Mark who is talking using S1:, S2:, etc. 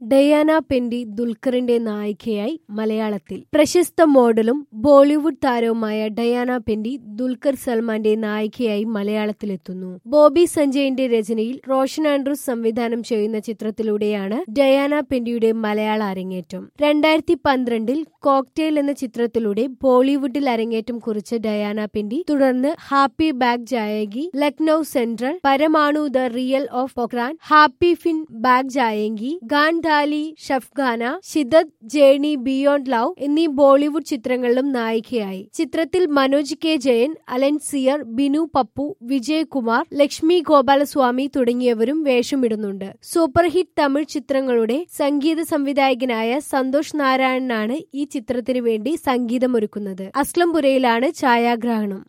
S1: Diana പെൻഡി ദുൽഖറിന്റെ നായികയായി മലയാളത്തിൽ പ്രശസ്ത മോഡലും ബോളിവുഡ് താരവുമായ ഡയാന പെൻഡി ദുൽഖർ സൽമാന്റെ നായികയായി മലയാളത്തിലെത്തുന്നു ബോബി സഞ്ജയിന്റെ രചനയിൽ റോഷൻ ആൻഡ്രൂസ് സംവിധാനം ചെയ്യുന്ന ചിത്രത്തിലൂടെയാണ് ഡയാന പെൻഡിയുടെ മലയാള അരങ്ങേറ്റം രണ്ടായിരത്തി പന്ത്രണ്ടിൽ കോക്ടെയിൽ എന്ന ചിത്രത്തിലൂടെ ബോളിവുഡിൽ അരങ്ങേറ്റം കുറിച്ച ഡയാന പെൻഡി തുടർന്ന് happy Bhag Jayegi Lucknow central Parmanu the real of Pokhran happy Phir Bhag ജായേങ്കി ഗാൻ ദാലി ഷഫ്ഖാന ഷിദത് ജേണി ബിയോണ്ട് ലവ് എന്നീ ബോളിവുഡ് ചിത്രങ്ങളിലും നായികയായി ചിത്രത്തിൽ മനോജ് കെ ജയൻ അലൻ സിയർ ബിനു പപ്പു വിജയ് കുമാർ ലക്ഷ്മി ഗോപാലസ്വാമി തുടങ്ങിയവരും വേഷമിടുന്നുണ്ട് സൂപ്പർ ഹിറ്റ് തമിഴ് ചിത്രങ്ങളുടെ സംഗീത സംവിധായകനായ സന്തോഷ് നാരായണനാണ് ഈ ചിത്രത്തിന് വേണ്ടി സംഗീതമൊരുക്കുന്നത് അസ്ലംപുരയിലാണ് ഛായാഗ്രഹണം